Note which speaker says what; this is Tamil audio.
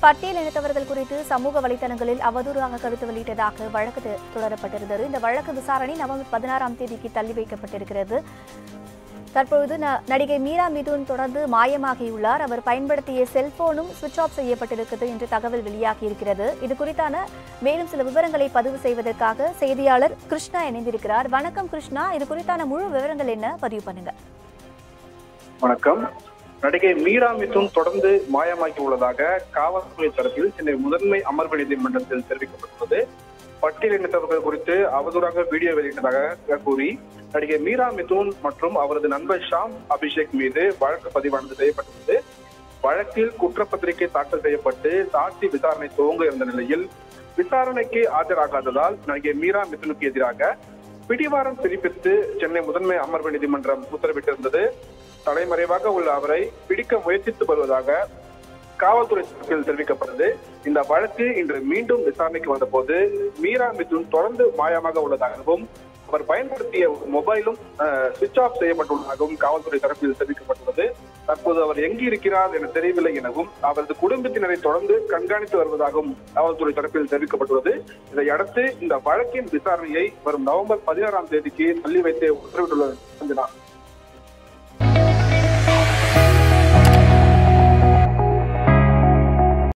Speaker 1: பட்டியல் இனத்தவர்கள் குறித்து சமூக வலைதளங்களில் அவதூறாக கருத்து வெளியிட்டதாக வழக்கு து- தொடரப்பட்டிருந்தது இந்த வழக்கு விசாரணை நவம்பர் பதினாறாம் தேதிக்கு தள்ளி வைக்கப்பட்டிருக்கிறது தற்பொழுது ந- நடிகை மீரா மிதுன் தொடர்ந்து மாயமாகியுள்ளார் அவர் பயன்படுத்திய செல்போனும் சுவிட்ச் ஆஃப் செய்யப்பட்டிருக்கிறது என்று தகவல் வெளியாகியிருக்கிறது இது குறித்தான மேலும் சில விவரங்களை பதிவு செய்வதற்காக செய்தியாளர் கிருஷ்ணா இணைந்திருக்கிறார் வணக்கம் கிருஷ்ணா இது குறித்தான முழு விவரங்கள் என்ன பதிவு பண்ணுங்க
Speaker 2: வணக்கம் நடிகை மீரா மிதுன் தொடர்ந்து மாயமாகி உள்ளதாக காவல்துறை தரப்பில் சென்னை முதன்மை அமர்வு நீதிமன்றத்தில் தெரிவிக்கப்பட்டுள்ளது பட்டியலினத்தவர்கள் குறித்து அவதூறாக வீடியோ வெளியிட்டதாக கூறி நடிகை மீரா மிதுன் மற்றும் அவரது நண்பர் ஷாம் அபிஷேக் மீது வழக்கு பதிவானது செய்யப்பட்டுள்ளது வழக்கில் குற்றப்பத்திரிகை தாக்கல் செய்யப்பட்டு சாட்சி விசாரணை துவங்க இருந்த நிலையில் விசாரணைக்கு ஆஜராகாததால் நடிகை மீரா மிதுனுக்கு எதிராக பிடிவாரம் பிறப்பித்து சென்னை முதன்மை அமர்வு நீதிமன்றம் உத்தரவிட்டிருந்தது தலைமறைவாக உள்ள அவரை பிடிக்க முயற்சித்து வருவதாக காவல்துறை தரப்பில் தெரிவிக்கப்பட்டது இந்த வழக்கு இன்று மீண்டும் விசாரணைக்கு வந்தபோது மீரா மிதுன் தொடர்ந்து மாயமாக உள்ளதாகவும் அவர் பயன்படுத்திய மொபைலும் சுவிட்ச் ஆஃப் செய்யப்பட்டுள்ளதாகவும் காவல்துறை தரப்பில் தெரிவிக்கப்பட்டுள்ளது தற்போது அவர் எங்கு இருக்கிறார் என தெரியவில்லை எனவும் அவரது குடும்பத்தினரை தொடர்ந்து கண்காணித்து வருவதாகவும் காவல்துறை தரப்பில் தெரிவிக்கப்பட்டுள்ளது இதையடுத்து இந்த வழக்கின் விசாரணையை வரும் நவம்பர் பதினாறாம் தேதிக்கு தள்ளி வைத்து உத்தரவிட்டுள்ளது சஞ்சனா